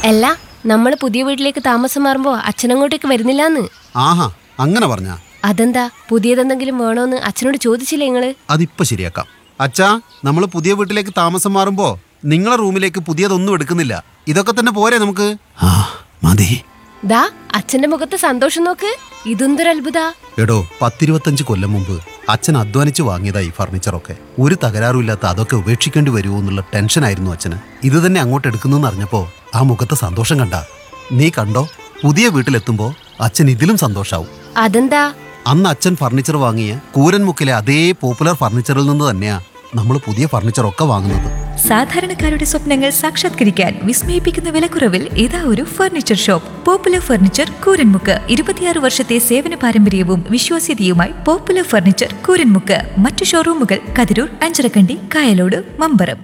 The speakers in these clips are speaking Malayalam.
അല്ല നമ്മൾ പുതിയ വീട്ടിലേക്ക് താമസം മാറുമ്പോ അച്ഛനങ്ങോട്ടേക്ക് വരുന്നില്ലാന്ന് ആഹാ അങ്ങനെ പറഞ്ഞ അതെന്താ പുതിയതെന്തെങ്കിലും വേണോന്ന് അച്ഛനോട് ചോദിച്ചില്ലേ നിങ്ങള് അതിപ്പോ ശരിയാക്കാം അച്ഛാ നമ്മൾ പുതിയ വീട്ടിലേക്ക് താമസം മാറുമ്പോ നിങ്ങളെ റൂമിലേക്ക് പുതിയതൊന്നും എടുക്കുന്നില്ല ഇതൊക്കെ തന്നെ പോരെ നമുക്ക് ആ മതി ദാ അച്ഛന്റെ മുഖത്ത് സന്തോഷം നോക്ക് ഇതെന്തൊരു അത്ഭുത എടോ പത്തിരുപത്തഞ്ച് കൊല്ലം മുമ്പ് അച്ഛൻ അധ്വാനിച്ച് വാങ്ങിയതാ ഈ ഫർണിച്ചറൊക്കെ ഒരു തകരാറുമില്ലാത്ത അതൊക്കെ ഉപേക്ഷിക്കേണ്ടി വരുമോ എന്നുള്ള ടെൻഷനായിരുന്നു അച്ഛന് ഇത് തന്നെ അങ്ങോട്ട് എടുക്കുന്നു അറിഞ്ഞപ്പോ ആ മുഖത്തെ സന്തോഷം കണ്ട നീ കണ്ടോ പുതിയ വീട്ടിലെത്തുമ്പോ അച്ഛൻ ഇതിലും സന്തോഷാവും അതെന്താ അന്ന് അച്ഛൻ ഫർണിച്ചർ വാങ്ങിയ കൂരൻമുക്കിലെ അതേ പോപ്പുലർ ഫർണിച്ചറിൽ നിന്ന് തന്നെയാ നമ്മൾ പുതിയ ഫർണിച്ചറൊക്കെ വാങ്ങുന്നത് സാധാരണക്കാരുടെ സ്വപ്നങ്ങൾ സാക്ഷാത്കരിക്കാൻ വിസ്മയിപ്പിക്കുന്ന വിലക്കുറവിൽ ഇതാ ഒരു furniture shop popular furniture Kooranmukku ഇരുപത്തിയാറ് വർഷത്തെ സേവന പാരമ്പര്യവും വിശ്വാസ്യതയുമായി പോപ്പുലർ ഫർണിച്ചർ കൂരൻമുക്ക് മറ്റു ഷോറൂമുകൾ കതിരൂർ അഞ്ചരക്കണ്ടി കായലോട് മമ്പറം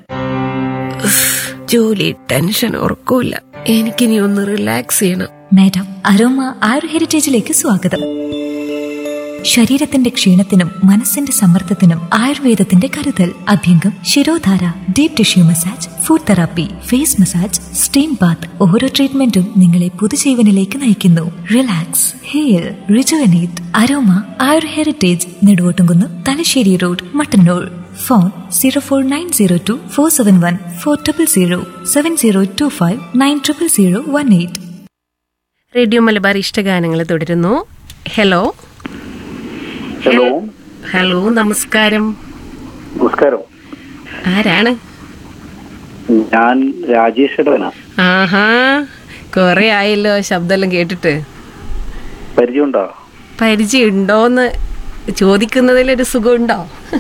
ജോലി ടെൻഷൻ ഉറക്കൂല എനിക്കിനി ഒന്ന് റിലാക്സ് ചെയ്യണം മാഡം അരോമ ആയുർ ഹെറിറ്റേജിലേക്ക് സ്വാഗതം ശരീരത്തിന്റെ ക്ഷീണത്തിനും മനസ്സിന്റെ സമ്മർദ്ദത്തിനും ആയുർവേദത്തിന്റെ കരുതൽ abhyangam shirodhara deep tissue massage foot therapy face massage steam bath ഓരോ ട്രീറ്റ്മെന്റും നിങ്ങളെ പുതുജീവനിലേക്ക് നയിക്കുന്നു relax hair rejuvenate aroma Ayur heritage Neduvottumkunnu Thalassery road Mattannur phone zero four nine zero two four seven one four triple zero seven zero two five nine triple zero one eight radio Malabar ഇഷ്ടഗാനങ്ങൾ തുടരുന്നു ഹലോ ഹലോ ഹലോ നമസ്കാരം നമസ്കാരം ആരാണ് ഞാൻ രാജേഷ് ഇടവന ആഹാ കൊറേ ആയല്ലോ ശബ്ദമെല്ലാം കേട്ടിട്ട് പരിചയമുണ്ടോ പരിചയം ഉണ്ടോന്ന് ചോദിക്കുന്നതിലൊരു സുഖമുണ്ടോ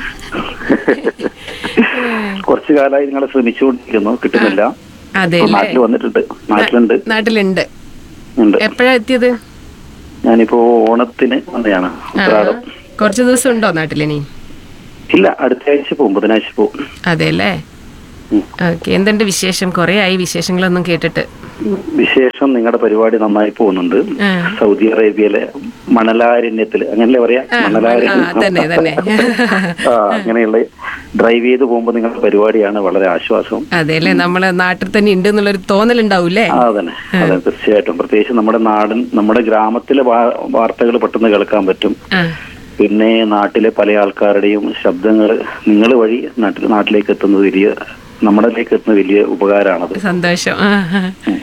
കുറച്ചു കാലമായി നിങ്ങളെ ശ്രമിച്ചുകൊണ്ടിരിക്കുന്നു കിട്ടുന്നില്ല അതെ ഇപ്പൊ നാട്ടിൽ വന്നിട്ടുണ്ട് നാട്ടിലുണ്ട് നാട്ടിലുണ്ട് ഉണ്ട് എപ്പോഴാ എത്തിയത് ഞാനിപ്പോ ഓണത്തിന് വന്നതാണ് ആ, ഉത്രാടം കുറച്ച് ദിവസം ഉണ്ടോ നാട്ടിലിനി ഇല്ല അടുത്ത ആഴ്ച പോകും ബുധനാഴ്ച പോകും അതെ അല്ലേ ഉം. ഓക്കെ എന്തുണ്ട് വിശേഷം കൊറേ ആയി വിശേഷങ്ങളൊന്നും കേട്ടിട്ട് വിശേഷം നിങ്ങളുടെ പരിപാടി നന്നായി പോകുന്നുണ്ട് ആ. സൗദി അറേബ്യയിലെ മണലാരണ്യത്തില് അങ്ങനല്ലേ പറയാ ആ, മണലാരണ്യം ആ, തന്നെ, തന്നെ. ആ അങ്ങനെയുള്ള ഡ്രൈവ് ചെയ്ത് പോകുമ്പോൾ നിങ്ങളുടെ പരിപാടിയാണ് വളരെ ആശ്വാസം അതെ അല്ലേ നമ്മളെ നാട്ടിൽ തന്നെ ഉണ്ട് എന്നുള്ളൊരു തോന്നലുണ്ടാവൂലേ ആ അതന്നെ അതെ തീർച്ചയായിട്ടും പ്രത്യേകിച്ച് നമ്മുടെ നാടൻ നമ്മുടെ ഗ്രാമത്തിലെ വാർത്തകൾ പെട്ടെന്ന് കേൾക്കാൻ പറ്റും ആ പിന്നെ നാട്ടിലെ പല ആൾക്കാരുടെയും ശബ്ദങ്ങൾ നിങ്ങൾ വഴി നാട്ടിൽ നാട്ടിലേക്ക് എത്തുന്നത് വലിയ നമ്മളിലേക്ക് എത്തുന്ന വലിയ ഉപകാരമാണത് സന്തോഷം ആ ആ.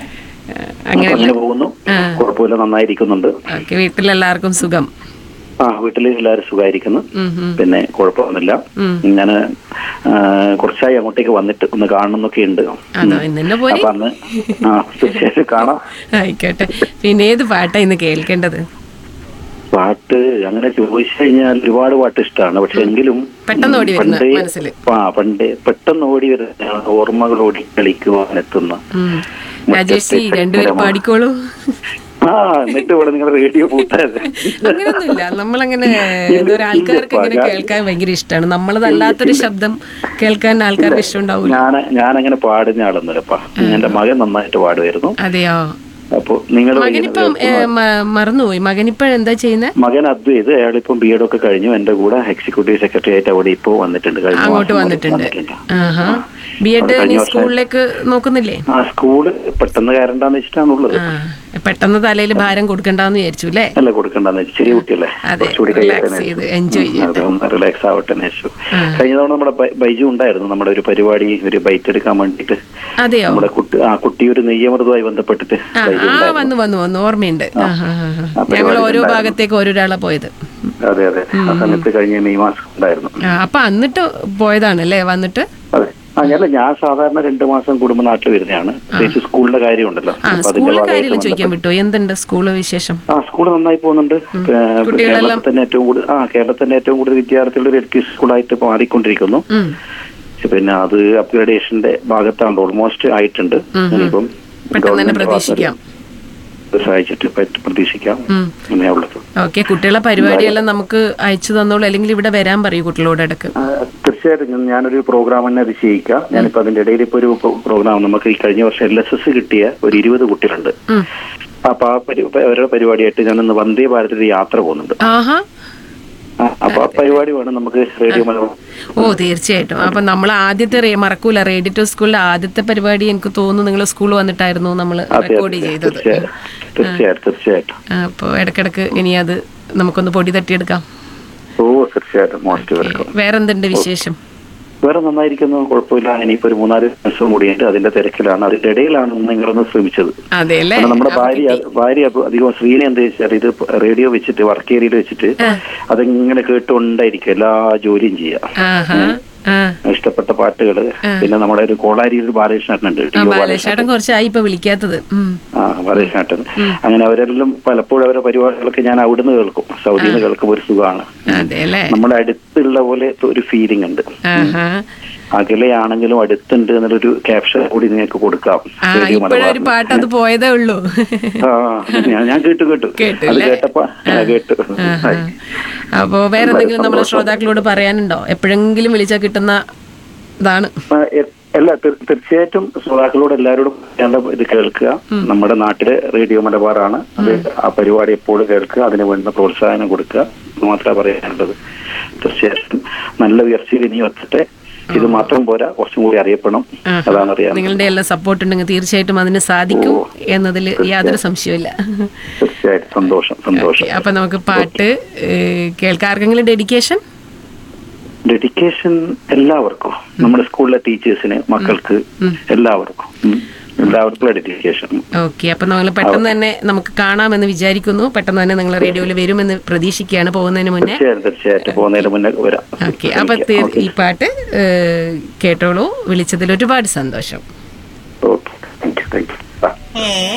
അപ്പൊ അങ്ങനെ അങ്ങനെ പോകുന്നു ആ. കുഴപ്പമില്ല നന്നായിരിക്കുന്നുണ്ട് ഓക്കെ വീട്ടിലെല്ലാവർക്കും സുഖം ആ വീട്ടിൽ എല്ലാവരും സുഖമായിരിക്കുന്നു ഉം, ഉം. പിന്നെ കുഴപ്പമൊന്നുമില്ല ഉം. ഞാൻ കുറച്ചായി അങ്ങോട്ടേക്ക് വന്നിട്ട് ഒന്ന് കാണണമെന്നൊക്കെ ഉണ്ട് അതോ ഇന്ന് തന്നെ പോരി അപ്പൊ അന്ന് ആ തീർച്ചയായിട്ടും കാണാം ആയിക്കോട്ടെ പിന്നെ ഏത് പാട്ടാ ഇന്ന് കേൾക്കേണ്ടത് പാട്ട് അങ്ങനെ ചോദിച്ചു കഴിഞ്ഞാൽ ഒരുപാട് പാട്ട് ഇഷ്ടമാണ് പക്ഷെ എങ്കിലും പെട്ടെന്ന് ഓടി വരുന്ന പണ്ടേ- മനസ്സില്. ആ പണ്ടേ പെട്ടെന്ന് ഓടി വരുന്ന ഓർമ്മകൾ ഓടി കളിക്കുവാൻ എത്തുന്ന ഉം. രാജേഷ് ജി രണ്ടുപേരും പാടിക്കോളൂ ആ എന്നിട്ട് ഇവിടെ നിങ്ങൾ റേഡിയോ കൂട്ടാതെ അങ്ങനൊന്നുമില്ല നമ്മളങ്ങനെ ഏതൊരു ആൾക്കാർക്ക് ഇങ്ങനെ കേൾക്കാൻ ഭയങ്കര ഇഷ്ടമാണ് നമ്മളതല്ലാത്തൊരു ശബ്ദം കേൾക്കാൻ ആൾക്കാർക്ക് ഇഷ്ടമുണ്ടാവൂല ഞാൻ ഞാൻ അങ്ങനെ പാടുന്ന ആളൊന്നുമില്ലപ്പാ എന്റെ മകൻ നന്നായിട്ട് പാടുമായിരുന്നു അതെയോ അപ്പൊ നിങ്ങൾ മകനിപ്പം ഏ, മ- മറന്നുപോയി മകനിപ്പം എന്താ ചെയ്യുന്നത് മകൻ അദ്വൈത് അയാളിപ്പം ബി എഡ് ഒക്കെ കഴിഞ്ഞു എന്റെ കൂടെ എക്സിക്യൂട്ടീവ് സെക്രട്ടറി ആയിട്ട് അവിടെ ഇപ്പോ വന്നിട്ടുണ്ട് കഴിഞ്ഞ അങ്ങോട്ട് മാസം വന്നിട്ടുണ്ട് വന്നിട്ടുണ്ട്. ആഹാ ബി എഡ് അവിടെ കഴിഞ്ഞ വർഷം- സ്കൂളിലേക്ക് നോക്കുന്നില്ലേ ആ സ്കൂള് പെട്ടെന്ന് കയറണ്ടെന്ന് വെച്ചിട്ടാണുള്ളത് ആ പെട്ടെന്ന് തലയിൽ ഭാരം കൊടുക്കണ്ടെന്ന് വിചാരിച്ചു അല്ലേ അല്ല കൊടുക്കണ്ടെന്ന് വെച്ചു ചെറിയ കുട്ടിയല്ലേ അതെ, കുറച്ചുകൂടി relax കഴിയട്ടെ ചെയ്ത്, enjoy ചെയ്യട്ടെ. റിലാക്സ് ആവട്ടെ എന്ന് വെച്ചു കഴിഞ്ഞ തവണ നമ്മുടെ ബൈ- ബൈജു ഉണ്ടായിരുന്നു നമ്മുടെ ഒരു പരിപാടി ഒരു ബൈറ്റ് എടുക്കാൻ വേണ്ടിട്ട് അതെയോ നമ്മുടെ കുട്ടി ആ കുട്ടി ഒരു നെയ്യമൃതമായി ബന്ധപ്പെട്ടിട്ട് ആ ബൈജു ആ ഉണ്ടായിരുന്നു. വന്നു വന്നു വന്നു ഓർമ്മയുണ്ട് ആ, ആ, ആ, ആ. ആ, ഞങ്ങൾ പരിപാടി ഓരോ ഉണ്ടായിരുന്നു. ഭാഗത്തേക്ക് ഓരോരാളാ പോയത് അതെ അതെ ആ സമയത്ത് കഴിഞ്ഞ മെയ് മാസം ഉണ്ടായിരുന്നു ആ, അപ്പൊ എന്നിട്ട് പോയതാണല്ലേ വന്നിട്ട് അതെ ആ ഞാനല്ല ഞാൻ സാധാരണ രണ്ടു മാസം കൂടുമ്പോൾ നാട്ടിൽ വരുന്നതാണ് പ്രത്യേകിച്ച് സ്കൂളിന്റെ കാര്യമുണ്ടല്ലോ ആ അപ്പൊ അതിന്റെ സ്കൂളിലെ ഭാഗമായിട്ട് കാര്യമെല്ലാം ചോദിക്കാൻ ബന്ധപ്പെട്ട് വിട്ടോ എന്തുണ്ട് സ്കൂള് വിശേഷം ആ സ്കൂൾ നന്നായി പോകുന്നുണ്ട് ഏഹ് കുട്ടികളെല്ലാം- കേരളത്തിൽ തന്നെ ഏറ്റവും കൂടുതൽ ആ കേരളത്തിൽ തന്നെ ഏറ്റവും കൂടുതൽ വിദ്യാർത്ഥികളുടെ ഒരു എൽ പി സ്കൂളായിട്ട് മാറിക്കൊണ്ടിരിക്കുന്നു ഉം. പിന്നെ അത് അപ്ഗ്രേഡേഷന്റെ ഭാഗത്താണ് ഓൾമോസ്റ്റ് ആയിട്ടുണ്ട് ഇനിയിപ്പം പെട്ടെന്ന് തന്നെ ഗവൺമെന്റ് പ്രതീക്ഷിക്കാം സഹായിച്ചിട്ട് പറ്റ- പ്രതീക്ഷിക്കാം ഉം. അങ്ങനെയാ ഉള്ളത് ഓക്കെ കുട്ടികളെ പരിപാടിയെല്ലാം നമുക്ക് അയച്ചു തന്നോളൂ അല്ലെങ്കിൽ ഇവിടെ വരാൻ പറയൂ കുട്ടികളോട് ഇടക്ക് ആ, തീർച്ചയായിട്ടും ഞാൻ- ഞാനൊരു പ്രോഗ്രാം തന്നെ അത് ചെയ്യിക്കാം ഞാനിപ്പോ അതിന്റെ ഇടയിൽ ഇപ്പൊ ഒരു പ്രോഗ്രാം നമുക്ക് ഈ കഴിഞ്ഞ വർഷം എൽ എസ് എസ് കിട്ടിയ ഒരു ഇരുപത് കുട്ടികളുണ്ട് ഉം. അപ്പൊ ആ പരി അവരുടെ പരിപാടിയായിട്ട് ഞാൻ ഇന്ന് വന്ദേ ഭാരതിൽ യാത്ര പോകുന്നുണ്ട് ആഹാ ആ, അപ്പൊ ആ പരിപാടി വേണം നമുക്ക് റേഡിയോ മലയാളം ഓ തീർച്ചയായിട്ടും അപ്പൊ നമ്മൾ ആദ്യത്തെ റേ- മറക്കൂല റേഡിയോ ടു സ്കൂളിലെ ആദ്യത്തെ പരിപാടി എനിക്ക് തോന്നുന്നു നിങ്ങൾ സ്കൂളിൽ വന്നിട്ടായിരുന്നു നമ്മൾ അതെ, റെക്കോർഡ് അതെ, ചെയ്തത് തീർച്ചയായും തീർച്ചയായിട്ടും തീർച്ചയായിട്ടും അപ്പോൾ ഇടക്കിടക്ക് ഇനി അത് നമുക്കൊന്ന് പൊടി തട്ടിയെടുക്കാം ഓ തീർച്ചയായിട്ടും മോസ്റ്റ് വെൽക്കം വേറെന്തുണ്ട് വിശേഷം വേറെ നന്നായിരിക്കുന്നു കുഴപ്പമില്ല ഇനിയിപ്പോ ഒരു മൂന്നാല് ദിവസം കൂടിയുണ്ട് അതിന്റെ തിരക്കിലാണ് അതിന്റെ ഇടയിലാണ് നിങ്ങളൊന്ന് ശ്രമിച്ചത് അതെ അല്ലേ കാരണം നമ്മുടെ ഭാര്യ ഭാര്യ അപ്പൊ അധികം ശ്രീനെ എന്താ വെച്ചാൽ ഇത് റേഡിയോ വെച്ചിട്ട് വർക്ക് ഏരിയയിൽ വെച്ചിട്ട് അതിങ്ങനെ കേട്ടുകൊണ്ടായിരിക്കും എല്ലാ ജോലിയും ചെയ്യാം ആഹാ ആ ഇഷ്ടപ്പെട്ട പാട്ടുകള് പിന്നെ നമ്മുടെ ഒരു കോളാരിയിൽ ഒരു ബാലകൃഷ്ണനുണ്ട് ടി ഒ ബാലേഷേട്ടൻ കുറച്ചായി ഇപ്പൊ വിളിക്കാത്തത് ഉം. ആ ബാലകൃഷ്ണൻ അങ്ങനെ അവരെല്ലാം പലപ്പോഴും അവരുടെ പരിപാടികളൊക്കെ ഞാൻ അവിടുന്ന് കേൾക്കും സൗദിയിൽ നിന്ന് കേൾക്കുമ്പോൾ ഒരു സുഖമാണ് അതെ അല്ലേ നമ്മുടെ അടുത്തുള്ള പോലെ ഒരു ഫീലിംഗ് ഉണ്ട് ആഹാ അകലെയാണെങ്കിലും അടുത്തുണ്ട് എന്നുള്ളൊരു ക്യാപ്ഷൻ കൂടി നിങ്ങൾക്ക് കൊടുക്കാം ആ റേഡിയോ ഇപ്പോഴൊരു മലബാറിൽ. പാട്ട് അത് പോയതേ ഉള്ളൂ ആ ഞാൻ ഞാൻ കേട്ടു കേട്ടു കേട്ടു അത് അല്ലേ? കേട്ടപ്പോ ആ, കേട്ടു ആഹാ. അപ്പോ വേറെ എന്തെങ്കിലും നമ്മുടെ ശ്രോതാക്കളോട് പറയാനുണ്ടോ എപ്പോഴെങ്കിലും വിളിച്ചാൽ കിട്ടുന്ന ഇതാണ് ആ, എ- അല്ല തീർ- തീർച്ചയായിട്ടും ശ്രോതാക്കളോട് എല്ലാവരോടും വേണ്ട ഇത് കേൾക്കുക നമ്മുടെ നാട്ടിലെ റേഡിയോ മലബാറാണ് അത് ആ പരിപാടി എപ്പോഴും കേൾക്കുക അതിന് വേണ്ട പ്രോത്സാഹനം കൊടുക്കുക എന്ന് മാത്രമേ പറയാനുള്ളത് തീർച്ചയായിട്ടും നല്ല ഉയർച്ചയിൽ ഇനി എത്തട്ടെ ഇത് മാത്രം പോരാ കുറച്ചും കൂടി അറിയപ്പെടണം അതാണ് അറിയാൻ നിങ്ങളുടെ എല്ലാം സപ്പോർട്ട് ഉണ്ടെങ്കിൽ തീർച്ചയായിട്ടും അതിന് സാധിക്കും എന്നതിൽ യാതൊരു സംശയമില്ല തീർച്ചയായിട്ടും സന്തോഷം സന്തോഷം ഓക്കേ, അപ്പൊ നമുക്ക് പാട്ട് ഏഹ്, കേൾക്കാം ആർക്കെങ്കിലും ഡെഡിക്കേഷൻ ഡെഡിക്കേഷൻ എല്ലാവർക്കും നമ്മുടെ സ്കൂളിലെ ടീച്ചേഴ്സിന് മക്കൾക്ക് എല്ലാവർക്കും ഉം. എല്ലാവർക്കും ഡെഡിക്കേഷൻ ഓക്കെ അപ്പൊ നമ്മൾ പെട്ടെന്ന് തന്നെ നമുക്ക് കാണാമെന്ന് വിചാരിക്കുന്നു പെട്ടെന്ന് തന്നെ നിങ്ങൾ റേഡിയോയിൽ വരുമെന്ന് പ്രതീക്ഷിക്കുകയാണ് പോകുന്നതിന് മുന്നേ തീർച്ചയായും തീർച്ചയായിട്ടും പോകുന്നതിന് മുന്നേ വരാം ഓക്കെ അപ്പൊ തീ- ഈ പാട്ട് ഏഹ്, കേട്ടോളൂ വിളിച്ചതിൽ ഒരുപാട് സന്തോഷം okay thank you thank U